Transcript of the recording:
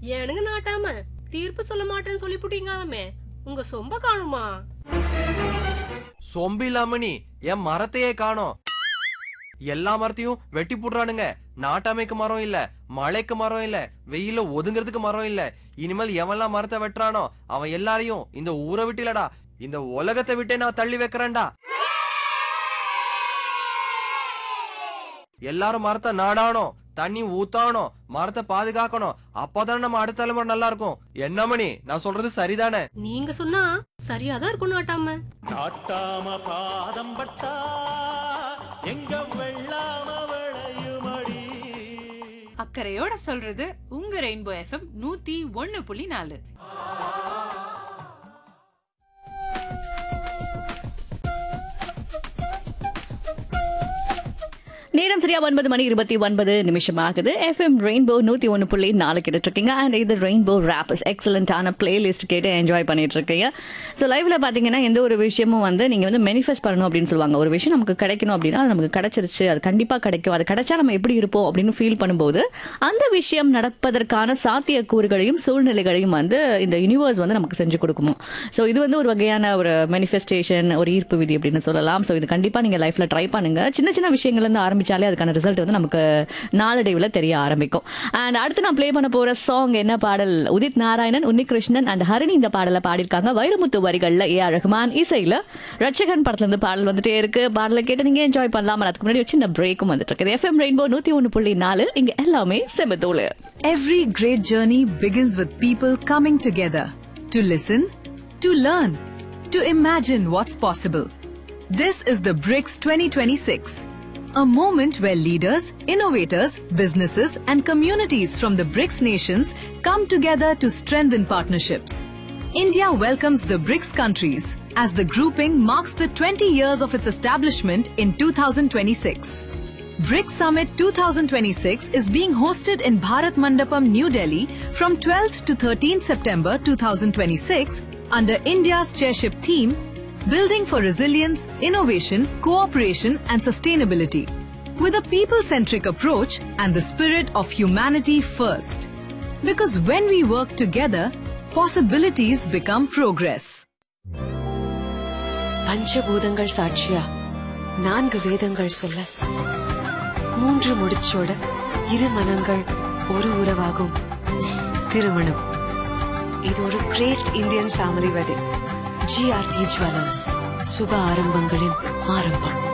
ஏனுங்க நாட்டாம தீர்ப்பு சொல்ல மாட்டேன்னு சொல்லிப்புட்டீங்களாமே உங்க சொம்ப காணுமா சொம்பு இல்லாம நீ என் மரத்தையே காணோம் எல்லா மரத்தையும் வெட்டி போடுறானுங்க நாட்டாமைக்கு மரம் இல்ல மழைக்கு மரம் இல்ல வெயில ஒதுங்கிறதுக்கு மரம் இல்ல இனிமேல் எவன்லாம் மரத்தை வெட்டுறானோ அவன் எல்லாரையும் இந்த ஊரை விட்டு இல்லடா இந்த உலகத்தை விட்டே நான் தள்ளி வைக்கிறேன்டா எல்லாரும் மரத்தை நாடாணும் தண்ணி ஊத்தாணும் மரத்தை பாதுகாக்கணும் அப்பதானே நம்ம அடுத்த தலைமுறை நல்லா இருக்கும் என்ன மணி நான் சொல்றது சரிதானே நீங்க சொன்னா சரியாதான் இருக்கும் நாட்டாம காட்டாம பாதம் பட்டா எங்க வெள்ளாம விளையுமடி அக்கறையோட சொல்றது உங்க ரெயின்போ எஃப்எம் நூத்தி ஒண்ணு புள்ளி நாலு நேரம் சரியா ஒன்பது மணி இருபத்தி ஒன்பது நிமிஷம் ஆகுது எஃப்எம் ரெயின்போ நூத்தி ஒன்று புள்ளி நாலு கேட்டுட்டு இருக்கீங்க அண்ட் இது ரெயின்போ ரேப்பர்ஸ் எக்ஸலண்டான பிளேலிஸ்ட் கேட்டு என்ஜாய் பண்ணிட்டு இருக்கீங்க ஸோ லைவ்ல பாத்தீங்கன்னா எந்த ஒரு விஷயமும் வந்து நீங்க வந்து மேனிஃபெஸ்ட் பண்ணணும் அப்படின்னு சொல்லுவாங்க ஒரு விஷயம் நமக்கு கிடைக்கணும் அப்படின்னா அது நமக்கு கிடைச்சிருச்சு அது கண்டிப்பா கிடைக்கும் அது கிடைச்சா நம்ம எப்படி இருப்போம் அப்படின்னு ஃபீல் பண்ணும்போது அந்த விஷயம் நடப்பதற்கான சாத்தியக்கூறுகளையும் சூழ்நிலைகளையும் வந்து இந்த யூனிவர்ஸ் வந்து நமக்கு செஞ்சு கொடுக்குமோ ஸோ இது வந்து ஒரு வகையான ஒரு மேனிஃபெஸ்டேஷன் ஒரு ஈர்ப்பு விதி அப்படின்னு சொல்லலாம் ஸோ இது கண்டிப்பா நீங்க லைஃப்ல ட்ரை பண்ணுங்க சின்ன சின்ன விஷயங்கள்ல இருந்து ஆரம்பிச்சாலே அதுக்கான ரிசல்ட் வந்து நமக்கு நாளடைவில் தெரிய ஆரம்பிக்கும் அண்ட் அடுத்து நான் ப்ளே பண்ண போற சாங் என்ன பாடல் உதித் நாராயணன் உன்னிகிருஷ்ணன் அண்ட் ஹரிணி இந்த பாடலை பாடியிருக்காங்க வைரமுத்து வரிகள்ல ஏ ஆர் ரஹ்மான் இசையில ரட்சகன் படத்துல இருந்து பாடல் வந்துட்டே இருக்கு பாடலை கேட்டு நீங்க என்ஜாய் பண்ணலாம் அதுக்கு முன்னாடி ஒரு சின்ன பிரேக்கும் வந்துட்டு இருக்கு எஃப்எம் ரெயின்போ நூத்தி ஒன்று புள்ளி நாலு இங்க எல்லாமே செமத்தோடு Every great journey begins with people coming together to listen, to learn, to imagine what's possible. This is the BRICS 2026, a moment where leaders, innovators, businesses, and communities from the BRICS nations come together to strengthen partnerships. India welcomes the BRICS countries as the grouping marks the 20 years of its establishment in 2026. BRICS Summit 2026 is being hosted in Bharat Mandapam, New Delhi from 12th to 13th September 2026 under India's chairship theme Building for Resilience, Innovation, Cooperation and Sustainability with a people-centric approach and the spirit of humanity first. Because when we work together, possibilities become progress. பஞ்சபூதங்கள் சாட்சியா நான்கு வேதங்கள் சொல்ல மூன்று முடிச்சோட இரு மனங்கள் ஒரு உறவாகும் திருமணம் இது ஒரு great Indian family wedding GRT jewellers சுப ஆரம்பங்களின் ஆரம்பம்